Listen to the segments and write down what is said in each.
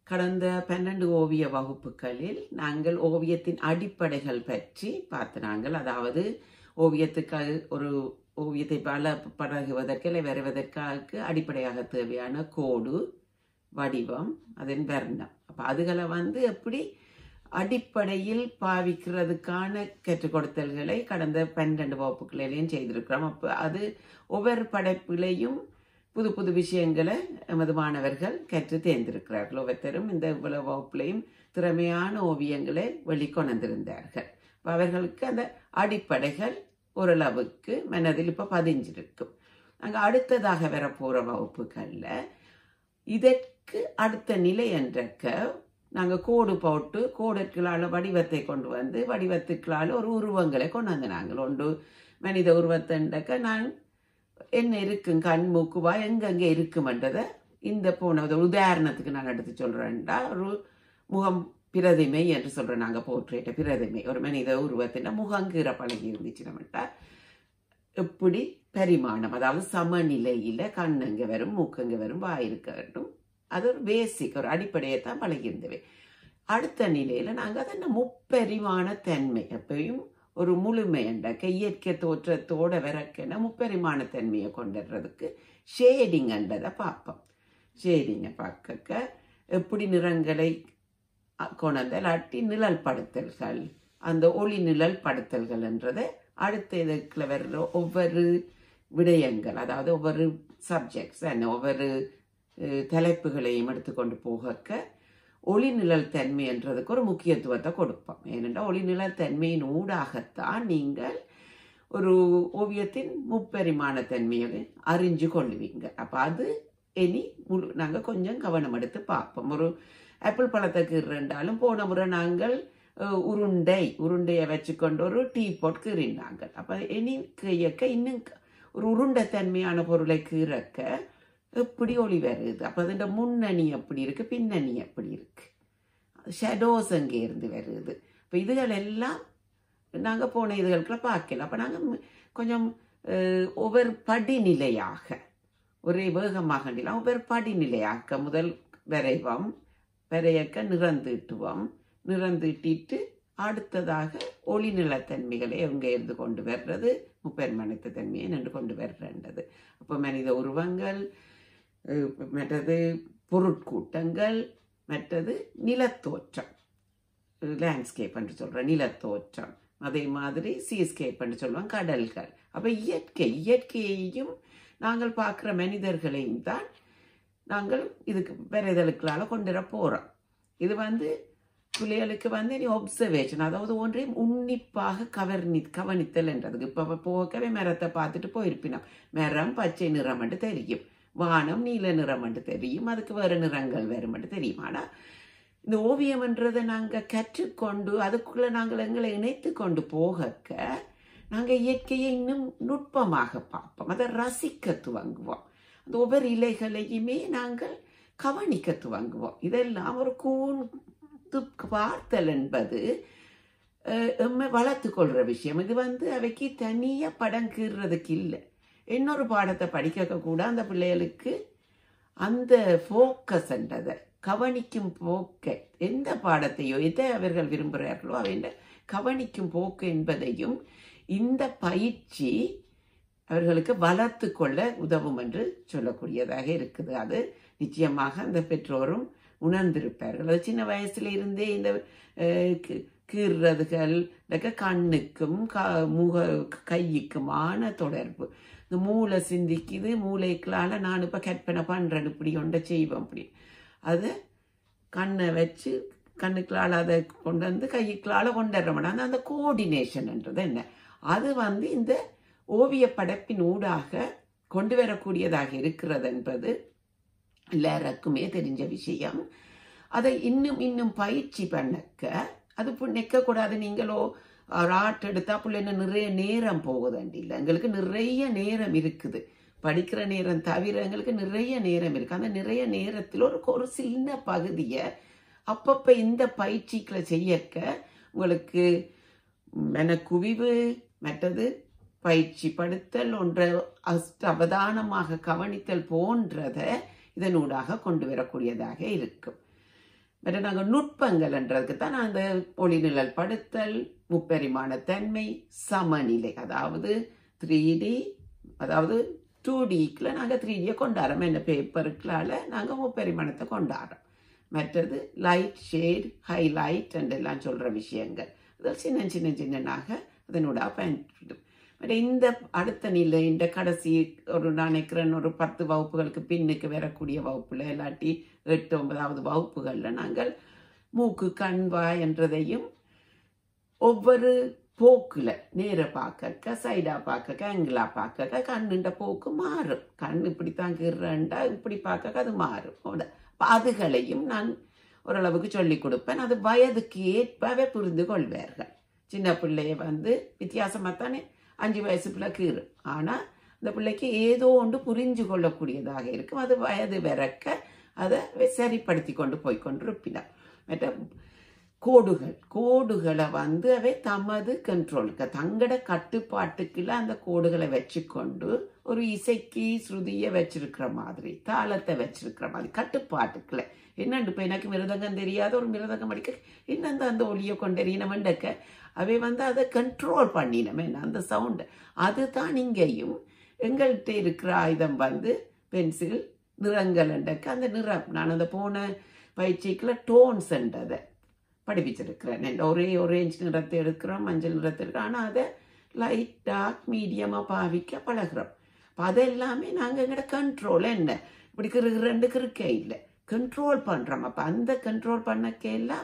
கடந்த பன்னெண்டு ஓவிய வகுப்புகளில் நாங்கள் ஓவியத்தின் அடிப்படைகள் பற்றி பார்த்து நாங்கள் அதாவது ஓவியத்துக்கு ஒரு ஓவியத்தை பல பழகுவதற்கு இல்லை வரைவதற்காக அடிப்படையாக தேவையான கோடு வடிவம் அதன் வர்ணம் அப்போ அதுகளை வந்து எப்படி அடிப்படையில் பாவிக்கிறதுக்கான கற்றுக் கொடுத்தல்களை கடந்த பன்னெண்டு வகுப்புகளிலையும் செய்திருக்கிறோம் அப்போ அது ஒவ்வொரு படைப்பிலையும் புது புது விஷயங்களை எமது மாணவர்கள் கற்று தேர்ந்திருக்கிறார்கள் ஒவ்வொருத்தரும் இந்த இவ்வளவு வகுப்புலையும் திறமையான ஓவியங்களை வெளிக்கொணர்ந்திருந்தார்கள் அப்ப அவர்களுக்கு அந்த அடிப்படைகள் ஓரளவுக்கு மனதில் இப்போ பதிஞ்சிருக்கும் நாங்கள் அடுத்ததாக வரப்போகிற வகுப்புகளில் இதற்கு அடுத்த நிலை என்றக்க நாங்கள் கோடு போட்டு கோடுக்களால் வடிவத்தை கொண்டு வந்து வடிவத்துக்களால் ஒரு உருவங்களை கொண்டு வந்து நாங்கள் ஒன்று மனித உருவத்தைண்டக்க நான் என்ன இருக்கும் கண் மூக்குவா எங்கெங்கே இருக்குமன்றதை இந்த போன ஒரு உதாரணத்துக்கு நான் எடுத்து சொல்கிறேன்டா ஒரு முகம் பிரதிமை என்று சொல்கிறோம் நாங்கள் போர்ட்ரேட்டை பிரதிமை ஒரு மனித உருவத்தின் முகங்கீரை பழகி இருந்துச்சு நம்மகிட்ட எப்படி பரிமாணம் அதாவது சமநிலையில் கண்ணங்க வரும் மூக்கங்க வரும் வாய் இருக்க வேண்டும் அது ஒரு பேசிக் ஒரு அடிப்படையை தான் பழகியிருந்தவை அடுத்த நிலையில் நாங்கள் அதை என்ன முப்பரிமாண தன்மை எப்பயும் ஒரு முழுமை என்றக்க இயற்கை தோற்றத்தோட விறக்கன முப்பரிமாண தன்மையை கொண்டுறதுக்கு ஷேடிங் என்றதை பார்ப்போம் ஷேடிங்கை பார்க்க எப்படி நிறங்களை கொண்டு இல்லாட்டி நிழல் படுத்தல்கள் அந்த ஒளி நிழல் படுத்தல்கள் என்றதை அடுத்த இதுக்குள்ள வர்ற ஒவ்வொரு விடயங்கள் அதாவது ஒவ்வொரு சப்ஜெக்ட்ஸ் என்ன ஒவ்வொரு தலைப்புகளையும் எடுத்துக்கொண்டு போகக்க ஒளிநிழல் தன்மை என்றதுக்கு ஒரு முக்கியத்துவத்தை கொடுப்போம் ஏனென்றால் ஒளிநிழல் தன்மையின் ஊடாகத்தான் நீங்கள் ஒரு ஓவியத்தின் முப்பரிமாண தன்மையை அறிஞ்சு கொள்ளுவீங்க அப்போ அது இனி முழு நாங்கள் கொஞ்சம் கவனம் எடுத்து பார்ப்போம் ஒரு ஆப்பிள் பழத்தை கீறுண்டாலும் போன முறை நாங்கள் உருண்டை உருண்டையை வச்சுக்கொண்டு ஒரு டீ போட் கீறினாங்க அப்போ இனி கையக்க இன்னும் ஒரு உருண்டை தன்மையான பொருளை கீறக்க எப்படி ஒளி வருது அப்போ அதோட முன்னணி எப்படி இருக்கு பின்னணி எப்படி இருக்கு ஷெடோஸ் அங்கே இருந்து வருது இப்போ இதுகள் எல்லாம் நாங்கள் போன இதுகளுக்குள்ள பார்க்கல அப்போ நாங்கள் கொஞ்சம் ஒவ்வொரு படிநிலையாக ஒரே வேகமாக ஒவ்வொரு படிநிலையாக்க முதல் விரைவம் விரையக்க நிறந்தீட்டுவம் நிறந்தீட்டிட்டு அடுத்ததாக ஒளி நிலத்தன்மைகளை எங்க இருந்து கொண்டு வர்றது முப்பெருமனத்த தன்மையை நின்று கொண்டு வர்றது அப்போ மனித உருவங்கள் மற்றது பொருட்கூட்டங்கள் மற்றது நிலத்தோற்றம் லேண்ட்ஸ்கேப் என்று சொல்கிறோம் நிலத்தோற்றம் அதே மாதிரி சீஸ்கேப் என்று சொல்லுவோம் கடல்கள் அப்போ இயற்கை இயற்கையையும் நாங்கள் பார்க்குற மனிதர்களையும் தான் நாங்கள் இதுக்கு வரைதலுக்களால் கொண்டு வர போகிறோம் இது வந்து பிள்ளைகளுக்கு வந்து நீ ஒப்சர்வேஷன் அதாவது ஒன்றையும் உன்னிப்பாக கவர்னி கவனித்தல் என்றதுக்கு இப்போ போகவே மரத்தை பார்த்துட்டு போயிருப்பினோம் மரம் பச்சை நிறம் என்று தெரியும் வானம் நீல நிறம் என்று தெரியும் அதுக்கு வேறு நிறங்கள் வேறும் என்று தெரியும் ஆனால் இந்த ஓவியம்ன்றதை நாங்கள் கற்றுக்கொண்டு அதுக்குள்ளே நாங்கள் எங்களை இணைத்து கொண்டு போகக்க நாங்கள் இயற்கையை இன்னும் நுட்பமாக பார்ப்போம் அதை ரசிக்க துவங்குவோம் அந்த ஒவ்வொரு இலைகளையுமே நாங்கள் கவனிக்க துவங்குவோம் இதெல்லாம் ஒரு கூன் பார்த்தல் என்பது எம்மை வளர்த்து கொள்கிற விஷயம் இது வந்து அவைக்கு தனியாக படம் கீறுறதுக்கு இல்லை இன்னொரு பாடத்தை படிக்க கூட அந்த பிள்ளைகளுக்கு அந்த ஃபோக்கஸ் என்றதை கவனிக்கும் போக்கை எந்த பாடத்தையோ எதை அவர்கள் விரும்புகிறார்களோ அவை கவனிக்கும் போக்கு என்பதையும் இந்த பயிற்சி அவர்களுக்கு வளர்த்து கொள்ள உதவும் என்று சொல்லக்கூடியதாக இருக்குது அது நிச்சயமாக அந்த பெற்றோரும் உணர்ந்திருப்பார்கள் அது சின்ன வயசுல இருந்தே இந்த கீறுறதுகள் கண்ணுக்கும் க முக கையுக்குமான தொடர்பு இந்த மூளை சிந்திக்குது மூளைக்களால் நான் இப்போ கற்பனை பண்ணுறேன் இப்படி ஒன்றை செய்வேன் அப்படி அதை கண்ணை வச்சு கண்ணுக்களால் அதை கொண்டு வந்து கையுக்களால் கொண்டு வர அந்த கோஆர்டினேஷன்ன்றது என்ன அது வந்து இந்த ஓவிய படைப்பின் ஊடாக கொண்டு வரக்கூடியதாக இருக்கிறது என்பது எல்லாருக்குமே தெரிஞ்ச விஷயம் அதை இன்னும் இன்னும் பயிற்சி பண்ணக்க அது நிற்கக்கூடாது நீங்களோ ஆர்ட் எடுத்தா பிள்ளைங்க நிறைய நேரம் போகுதுண்டு இல்லை எங்களுக்கு நிறைய நேரம் இருக்குது படிக்கிற நேரம் தவிர எங்களுக்கு நிறைய நேரம் இருக்கு அந்த நிறைய நேரத்தில் ஒரு ஒரு சின்ன பகுதியை அப்பப்போ இந்த பயிற்சிகளை செய்யக்க உங்களுக்கு மெனக்குவிவு மற்றது பயிற்சி படுத்தல் ஒன்றை அஸ்த அவதானமாக கவனித்தல் போன்றதை இதனூடாக கொண்டு வரக்கூடியதாக இருக்கும் மற்ற நாங்கள் நுட்பங்கள்ன்றதுக்கு தான் நான் அந்த ஒளிநிழல் படுத்தல் முப்பரிமாண தன்மை சமநிலை அதாவது த்ரீ டி அதாவது டூ டிக்கில் நாங்கள் த்ரீ டியை கொண்டாடுறோம் என்ன பேப்பருக்களால் நாங்கள் முப்பரிமாணத்தை கொண்டாடுறோம் மற்றது லைட் ஷேட் ஹைலைட் எல்லாம் சொல்கிற விஷயங்கள் அது சின்ன சின்ன சின்னனாக அதனோட பயன்படும் பட் இந்த அடுத்த நிலை இந்த கடைசி ஒரு நான் நினைக்கிறேன் ஒரு பத்து வகுப்புகளுக்கு பின்னுக்கு வரக்கூடிய வகுப்புல இல்லாட்டி எட்டு ஒன்பதாவது வகுப்புகளில் நாங்கள் மூக்கு கண் வாய் என்றதையும் ஒவ்வொரு போக்குல நேர பார்க்க சைடா பார்க்க ஆங்கிளா பார்க்க கண்ணுண்ட போக்கு மாறும் கண் இப்படி தாங்கிறண்டா இப்படி பார்க்க அது மாறும் அவ்வளவு. அப்ப அதுகளையும் நான் ஓரளவுக்கு சொல்லி கொடுப்பேன் அது வயதுக்கு ஏற்பவே புரிந்து கொள்வார்கள் சின்ன பிள்ளைய வந்து வித்தியாசமாக தானே அஞ்சு வயசு பிள்ளை கீறு ஆனால் அந்த பிள்ளைக்கு ஏதோ ஒன்று புரிஞ்சு கொள்ளக்கூடியதாக இருக்கும் அது வயது விறக்க அதை சரிப்படுத்தி கொண்டு போய் கொண்டு இருப்பினார் மற்ற கோடுகள் கோடுகளை வந்து அவை தமது கண்ட்ரோலுக்கு தங்கட கட்டுப்பாட்டுக்குள்ள அந்த கோடுகளை வச்சுக்கொண்டு ஒரு இசைக்கு ஸ்ருதியை வச்சிருக்கிற மாதிரி தாளத்தை வச்சிருக்கிற மாதிரி கட்டுப்பாட்டுக்குள்ள என்னண்டு இப்போ எனக்கு மிருதங்கம் தெரியாத ஒரு மிருதங்கம் அடிக்க என்னந்த அந்த ஒளியை கொண்டறியினமண்டக்க அவை வந்து அதை கண்ட்ரோல் பண்ணினமே அந்த சவுண்டு அதுதான் இங்கேயும் எங்கள்கிட்ட இருக்கிற ஆயுதம் வந்து பென்சில் நிறங்கள் என்றக்க அந்த நிறம் நான் அந்த போன பயிற்சிக்குள்ள டோன்ஸ் என்றதை படிப்பிச்சிருக்கிறேன் நெல் ஒரே ஒரேஞ்ச் நிறத்தை எடுக்கிறோம் மஞ்சள் நிறத்தை எடுக்கிறோம் ஆனால் அதை லைட் டார்க் மீடியமாக பாவிக்க பழகிறோம் அப்போ அதெல்லாமே நாங்கள் எங்கள்ட கண்ட்ரோல் என்ன இப்படி கிரு ரெண்டு கிருக்க இல்லை கண்ட்ரோல் பண்ணுறோம் அப்போ அந்த கண்ட்ரோல் பண்ணக்கெல்லாம்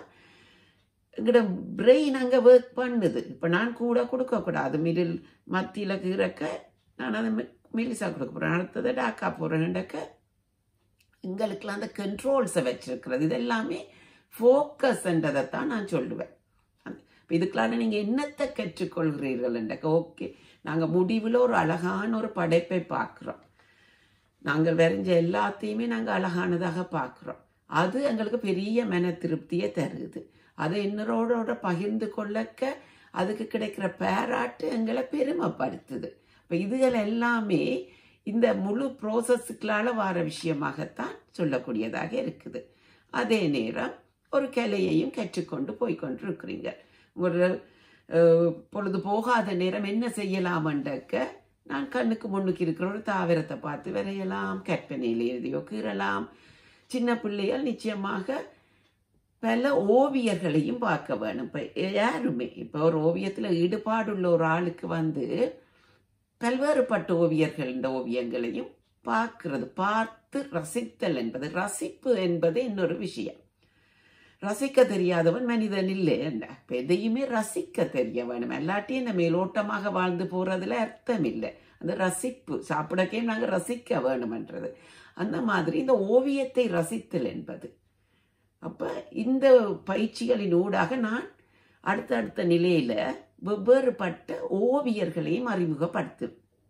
எங்கட பிரெயின் அங்கே ஒர்க் பண்ணுது இப்போ நான் கூட கொடுக்கக்கூடாது மிடில் மத்தியில் கீறக்க நான் அதை மெலிசா கொடுக்க போகிறேன் அடுத்தது டாக்கா போகிறேன்டக்க எங்களுக்கெல்லாம் அந்த கண்ட்ரோல்ஸை வச்சிருக்கிறது இது எல்லாமே ஃபோக்கஸ்ன்றதை தான் நான் சொல்லுவேன் இப்போ இதுக்கெல்லாம் நீங்கள் என்னத்தை கற்றுக்கொள்கிறீர்கள் என்றக்க ஓகே நாங்கள் முடிவில் ஒரு அழகான ஒரு படைப்பை பார்க்குறோம் நாங்கள் வரைஞ்ச எல்லாத்தையுமே நாங்கள் அழகானதாக பார்க்குறோம் அது எங்களுக்கு பெரிய மன திருப்தியை தருது அதை இன்னரோட பகிர்ந்து கொள்ளக்க அதுக்கு கிடைக்கிற பேராட்டு எங்களை பெருமைப்படுத்துது இப்போ இதுகள் எல்லாமே இந்த முழு ப்ரோசஸுக்களால் வர விஷயமாகத்தான் சொல்லக்கூடியதாக இருக்குது அதே நேரம் ஒரு கலையையும் கற்றுக்கொண்டு போய்கொண்டு இருக்கிறீங்க ஒரு அஹ், பொழுது போகாத நேரம் என்ன செய்யலாமண்டக்க நான் கண்ணுக்கு முன்னுக்கு இருக்கிற ஒரு தாவரத்தை பார்த்து வரையலாம் கற்பனையில் எழுதியோ கீறலாம் சின்ன பிள்ளைகள் நிச்சயமாக பல ஓவியர்களையும் பார்க்க வேணும் இப்போ யாருமே இப்போ ஒரு ஓவியத்தில் ஈடுபாடுள்ள ஒரு ஆளுக்கு வந்து பல்வேறுபட்ட ஓவியர்கள் இந்த ஓவியங்களையும் பார்க்கிறது பார்த்து ரசித்தல் என்பது ரசிப்பு என்பது இன்னொரு விஷயம் ரசிக்க தெரியாதவன் மனிதன் இல்லை என்ன இப்ப எதையுமே ரசிக்க தெரிய வேணும் எல்லாத்தையும் இந்த மேலோட்டமாக வாழ்ந்து போறதுல அர்த்தம் இல்லை அந்த ரசிப்பு சாப்பிடக்கே நாங்கள் ரசிக்க வேணும்ன்றது அந்த மாதிரி இந்த ஓவியத்தை ரசித்தல் என்பது அப்ப இந்த பயிற்சிகளின் ஊடாக நான் அடுத்தடுத்த நிலையில வெவ்வேறுபட்ட ஓவியர்களையும் அறிமுகப்படுத்து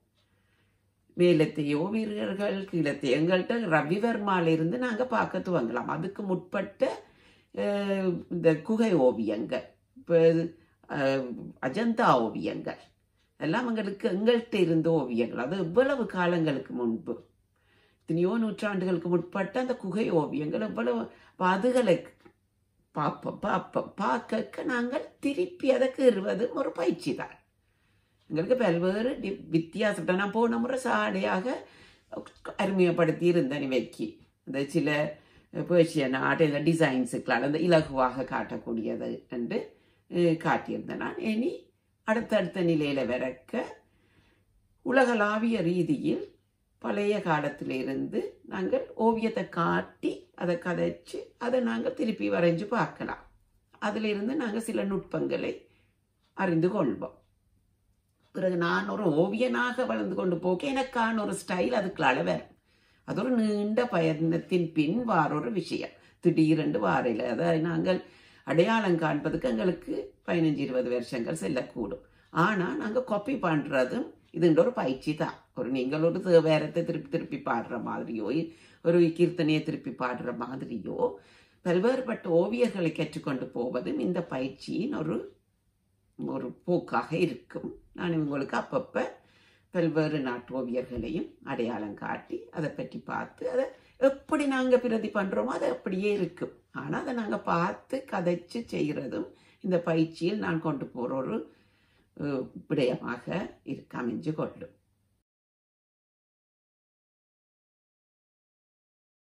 மேலத்தை ஓவியர்கள் கீழத்தை எங்கள்கிட்ட ரவிவர்மால இருந்து நாங்க பார்க்க துவங்கலாம் அதுக்கு முற்பட்ட அஹ், இந்த குகை ஓவியங்கள் இப்போ அஹ், அஜந்தா ஓவியங்கள் எல்லாம் எங்களுக்கு எங்கள்கிட்ட இருந்த ஓவியங்கள் அது இவ்வளவு காலங்களுக்கு முன்பு எத்தனையோ நூற்றாண்டுகளுக்கு முற்பட்ட அந்த குகை ஓவியங்கள் இவ்வளவு அப்ப அதுகளை பார்ப்போம் பார்ப்போம் பார்க்க நாங்கள் திருப்பி அதை கீறுவதும் ஒரு பயிற்சி தான் எங்களுக்கு பல்வேறு டி- வித்தியாசப்பட்ட நான் போன முறை சாடையாக அருமையப்படுத்தி இருந்தேன் வைக்கி இந்த சில பேர்ஷியன் ஆர்ட் இந்த டிசைன்ஸுக்களால் அந்த இலகுவாக காட்டக்கூடியது என்று அஹ், காட்டியிருந்தேன் நான் இனி அடுத்தடுத்த நிலையில விறக்க உலகளாவிய ரீதியில் பழைய காலத்திலிருந்து நாங்கள் ஓவியத்தை காட்டி அதை கதைச்சு அதை நாங்கள் திருப்பி வரைஞ்சு பார்க்கலாம் அதிலிருந்து நாங்கள் சில நுட்பங்களை அறிந்து கொள்வோம் பிறகு நான் ஒரு ஓவியனாக வளர்ந்து கொண்டு போக எனக்கான ஒரு ஸ்டைல் அதுக்குள்ளால வரும் அது ஒரு நீண்ட பயணத்தின் பின் வார ஒரு விஷயம் திடீரென்று வாரையில் அதை நாங்கள் அடையாளம் காண்பதுக்கு எங்களுக்கு பதினஞ்சு இருபது வருஷங்கள் செல்லக்கூடும் ஆனால் நாங்கள் காப்பி பண்ணுறதும் இதுன்ற ஒரு பயிற்சி தான் ஒரு நீங்கள் ஒரு தேவாரத்தை திருப்பி திருப்பி பாடுற மாதிரியோ ஒரு கீர்த்தனையை திருப்பி பாடுற மாதிரியோ பல்வேறுபட்ட ஓவியர்களை கற்றுக்கொண்டு போவதும் இந்த பயிற்சியின் ஒரு ஒரு போக்காக இருக்கும் நான் இவங்களுக்கு அப்பப்போ பல்வேறு நாட்டு ஓவியர்களையும் அடையாளம் காட்டி அதை பற்றி பார்த்து அதை எப்படி நாங்கள் பிரதி பண்ணுறோமோ அது அப்படியே இருக்கும் ஆனால் அதை நாங்கள் பார்த்து கதைச்சு செய்கிறதும் இந்த பயிற்சியில் நான் கொண்டு போகிற ஒரு அஹ், விடயமாக இருக்க அமைஞ்சு கொள்ளும்